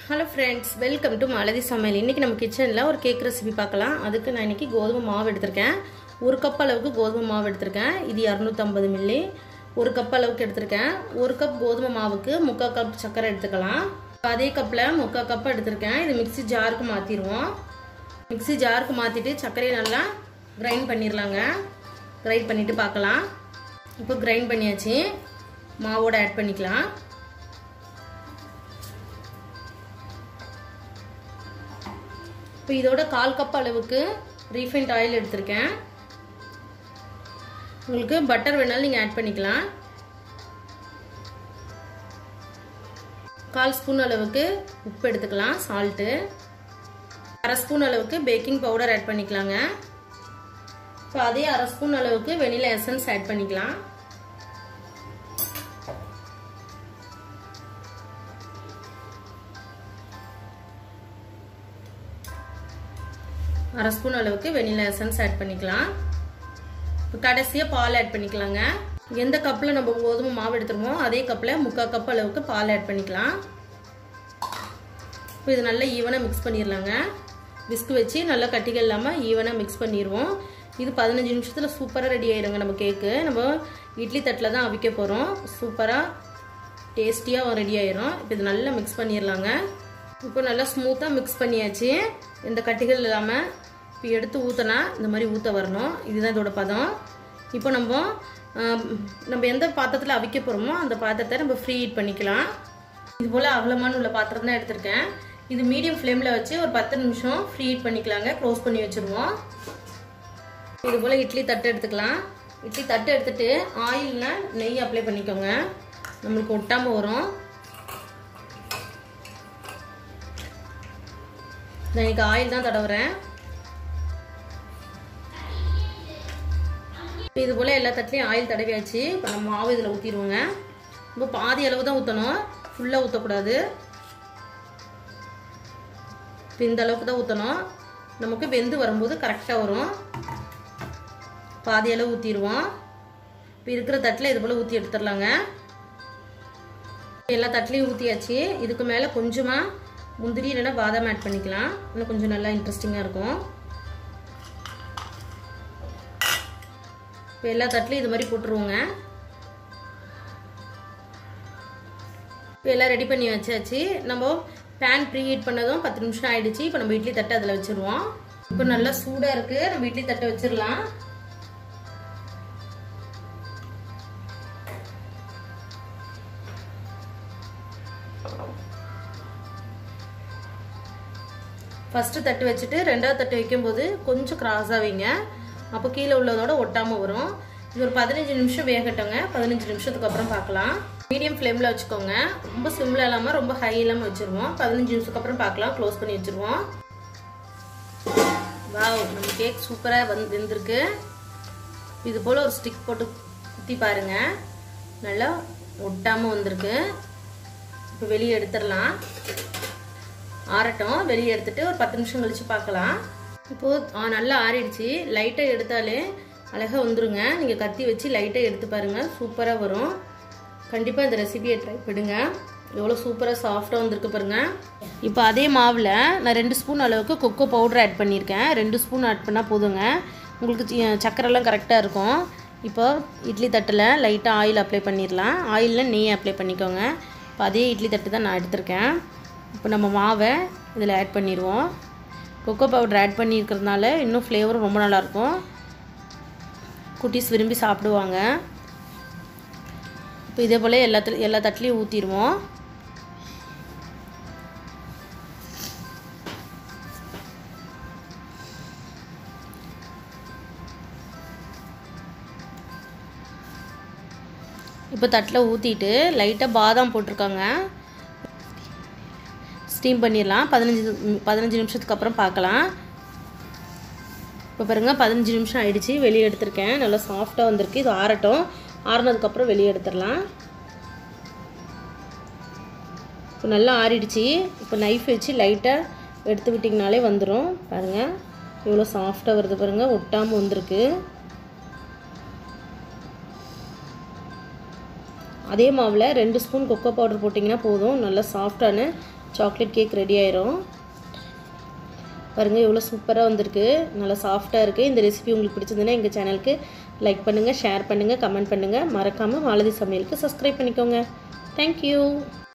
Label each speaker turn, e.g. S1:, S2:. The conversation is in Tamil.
S1: hello friends welcome to Malathi சமையல் இன்றைக்கி நம்ம கிச்சனில் ஒரு கேக் ரெசிபி பார்க்கலாம் அதுக்கு நான் இன்றைக்கி கோதுமை மாவு எடுத்திருக்கேன் ஒரு கப் அளவுக்கு கோதுமை மாவு எடுத்திருக்கேன் இது இரநூத்தம்பது மில்லி ஒரு கப் அளவுக்கு எடுத்திருக்கேன் ஒரு கப் கோதுமை மாவுக்கு முக்கால் கப் சர்க்கரை எடுத்துக்கலாம் அதே கப்பில் முக்கால் கப் எடுத்திருக்கேன் இது மிக்ஸி ஜாருக்கு மாற்றிடுவோம் மிக்ஸி ஜாருக்கு மாற்றிட்டு சர்க்கரையை நல்லா கிரைண்ட் பண்ணிடலாங்க கிரைண்ட் பண்ணிவிட்டு பார்க்கலாம் இப்போ கிரைண்ட் பண்ணியாச்சு மாவோட ஆட் பண்ணிக்கலாம் இப்போ இதோட கால் கப் அளவுக்கு ரீஃபைண்ட் ஆயில் எடுத்திருக்கேன் உங்களுக்கு பட்டர் வேணாலும் நீங்கள் ஆட் பண்ணிக்கலாம் கால் ஸ்பூன் அளவுக்கு உப்பு எடுத்துக்கலாம் சால்ட்டு அரை ஸ்பூன் அளவுக்கு பேக்கிங் பவுடர் ஆட் பண்ணிக்கலாங்க இப்போ அதே அரை ஸ்பூன் அளவுக்கு வெனிலா எசன்ஸ் ஆட் பண்ணிக்கலாம் அரை ஸ்பூன் அளவுக்கு வெனிலா எசன்ஸ் ஆட் பண்ணிக்கலாம் இப்போ கடைசியாக பால் ஆட் பண்ணிக்கலாங்க எந்த கப்பில் நம்ம கோதுமை மாவு எடுத்துருமோ அதே கப்பில் முக்கால் கப் அளவுக்கு பால் ஆட் பண்ணிக்கலாம் இப்போ இது நல்லா ஈவனாக மிக்ஸ் பண்ணிடலாங்க விஸ்கு வச்சு நல்லா கட்டிகள் இல்லாமல் ஈவனாக மிக்ஸ் பண்ணிடுவோம் இது பதினஞ்சு நிமிஷத்தில் சூப்பராக ரெடி ஆயிருங்க நம்ம கேக்கு நம்ம இட்லி தட்டில் தான் அவிக்க போகிறோம் சூப்பராக டேஸ்டியாக ரெடி ஆயிரும் இப்போ இது நல்லா மிக்ஸ் பண்ணிடலாங்க இப்போ நல்லா ஸ்மூத்தாக மிக்ஸ் பண்ணியாச்சு எந்த கட்டிகள் இல்லாமல் இப்போ எடுத்து ஊற்றினா இந்த மாதிரி ஊற்ற வரணும் இதுதான் இதோட பதம் இப்போ நம்ம நம்ம எந்த பாத்திரத்தில் அவிக்க போகிறோமோ அந்த பாத்திரத்தை நம்ம ஃப்ரீ ஹீட் பண்ணிக்கலாம் இது போல் அகலமான உள்ள பாத்திரம் தான் எடுத்திருக்கேன் இது மீடியம் ஃப்ளேமில் வச்சு ஒரு பத்து நிமிஷம் ஃப்ரீ ஹீட் பண்ணிக்கலாங்க க்ளோஸ் பண்ணி வச்சுருவோம் இது போல் இட்லி தட்டு எடுத்துக்கலாம் இட்லி தட்டு எடுத்துட்டு ஆயிலில் நெய் அப்ளை பண்ணிக்கோங்க நம்மளுக்கு ஒட்டாமல் வரும் நான் இன்னைக்கு ஆயில் தான் தடவுறேன் இது போல் எல்லா தட்டுலையும் ஆயில் தடவியாச்சு இப்போ நம்ம மாவு இதில் ஊற்றிடுவோங்க இப்போ பாதி அளவு தான் ஊற்றணும் ஃபுல்லாக ஊற்றக்கூடாது இப்போ இந்த அளவுக்கு தான் ஊற்றணும் நமக்கு வெந்து வரும்போது கரெக்டாக வரும் பாதி அளவு ஊற்றிடுவோம் இப்போ இருக்கிற தட்டில் இது போல் ஊற்றி எடுத்துடலாங்க எல்லா தட்டுலையும் ஊற்றியாச்சு இதுக்கு மேலே கொஞ்சமாக முந்திரி இல்லைன்னா பாதாம் ஆட் பண்ணிக்கலாம் இன்னும் கொஞ்சம் நல்லா இன்ட்ரெஸ்டிங்காக இருக்கும் இப்போ எல்லா தட்டுலையும் இது மாதிரி போட்டுருவோங்க இப்போ எல்லாம் ரெடி பண்ணி வச்சாச்சு நம்ம பேன் ப்ரீ ஹீட் பண்ணதும் பத்து நிமிஷம் ஆயிடுச்சு இப்போ நம்ம இட்லி தட்டை அதில் வச்சுருவோம் இப்போ நல்லா சூடாக இருக்குது நம்ம இட்லி தட்டை வச்சிடலாம் ஃபஸ்ட்டு தட்டு வச்சுட்டு ரெண்டாவது தட்டு வைக்கும்போது கொஞ்சம் கிராஸாக வைங்க அப்போ கீழே உள்ளதோட ஒட்டாமல் வரும் இது ஒரு பதினஞ்சு நிமிஷம் வேகட்டோங்க பதினஞ்சு நிமிஷத்துக்கு அப்புறம் பார்க்கலாம் மீடியம் ஃப்ளேமில் வச்சுக்கோங்க ரொம்ப சிம்மில் இல்லாமல் ரொம்ப ஹை இல்லாமல் வச்சுருவோம் பதினஞ்சு நிமிஷத்துக்கு அப்புறம் பார்க்கலாம் க்ளோஸ் பண்ணி வச்சுருவோம் வாவ் நம்ம கேக் சூப்பராக வந்து வெந்திருக்கு இது போல் ஒரு ஸ்டிக் போட்டு குத்தி பாருங்க நல்லா ஒட்டாமல் வந்திருக்கு இப்போ வெளியே எடுத்துடலாம் ஆறட்டும் வெளியே எடுத்துட்டு ஒரு பத்து நிமிஷம் கழிச்சு பார்க்கலாம் இப்போது நல்லா ஆறிடுச்சு லைட்டாக எடுத்தாலே அழகாக வந்துருங்க நீங்கள் கத்தி வச்சு லைட்டாக எடுத்து பாருங்கள் சூப்பராக வரும் கண்டிப்பாக இந்த ரெசிபியை ட்ரை பண்ணுங்க எவ்வளோ சூப்பராக சாஃப்டாக வந்திருக்கு பாருங்கள் இப்போ அதே மாவில் நான் ரெண்டு ஸ்பூன் அளவுக்கு கொக்கோ பவுடர் ஆட் பண்ணியிருக்கேன் ரெண்டு ஸ்பூன் ஆட் பண்ணால் போதுங்க உங்களுக்கு சக்கரெல்லாம் கரெக்டாக இருக்கும் இப்போ இட்லி தட்டில் லைட்டாக ஆயில் அப்ளை பண்ணிடலாம் ஆயிலில் நெய் அப்ளை பண்ணிக்கோங்க இப்போ அதே இட்லி தட்டு தான் நான் எடுத்திருக்கேன் இப்போ நம்ம மாவை இதில் ஆட் பண்ணிடுவோம் கொக்கோ பவுடர் ஆட் பண்ணியிருக்கிறதுனால இன்னும் ஃப்ளேவரும் ரொம்ப நல்லாயிருக்கும் குட்டீஸ் விரும்பி சாப்பிடுவாங்க இப்போ இதே போல் எல்லாத்துல எல்லா தட்டுலேயும் ஊற்றிடுவோம் இப்போ தட்டில் ஊற்றிட்டு லைட்டாக பாதாம் போட்டிருக்காங்க ஸ்டீம் பண்ணிடலாம் பதினஞ்சு பதினஞ்சு நிமிஷத்துக்கு அப்புறம் பார்க்கலாம் இப்போ பாருங்கள் பதினஞ்சு நிமிஷம் ஆயிடுச்சு வெளியே எடுத்திருக்கேன் நல்லா சாஃப்டாக வந்திருக்கு இது ஆறட்டும் ஆறுனதுக்கப்புறம் வெளியே எடுத்துடலாம் இப்போ நல்லா ஆறிடுச்சு இப்போ நைஃப் வச்சு லைட்டாக எடுத்து விட்டிங்கனாலே வந்துடும் பாருங்கள் எவ்வளோ சாஃப்டாக வருது பாருங்கள் ஒட்டாமல் வந்திருக்கு அதே மாவில் ரெண்டு ஸ்பூன் கொக்கோ பவுடர் போட்டிங்கன்னா போதும் நல்லா சாஃப்டான சாக்லேட் கேக் ரெடி ஆயிரும் பாருங்கள் எவ்வளோ சூப்பராக வந்திருக்கு நல்லா சாஃப்டாக இருக்குது இந்த ரெசிபி உங்களுக்கு பிடிச்சதுன்னா எங்கள் சேனலுக்கு லைக் பண்ணுங்கள் ஷேர் பண்ணுங்கள் கமெண்ட் பண்ணுங்கள் மறக்காமல் மாலதி சமையலுக்கு சப்ஸ்கிரைப் பண்ணிக்கோங்க தேங்க்யூ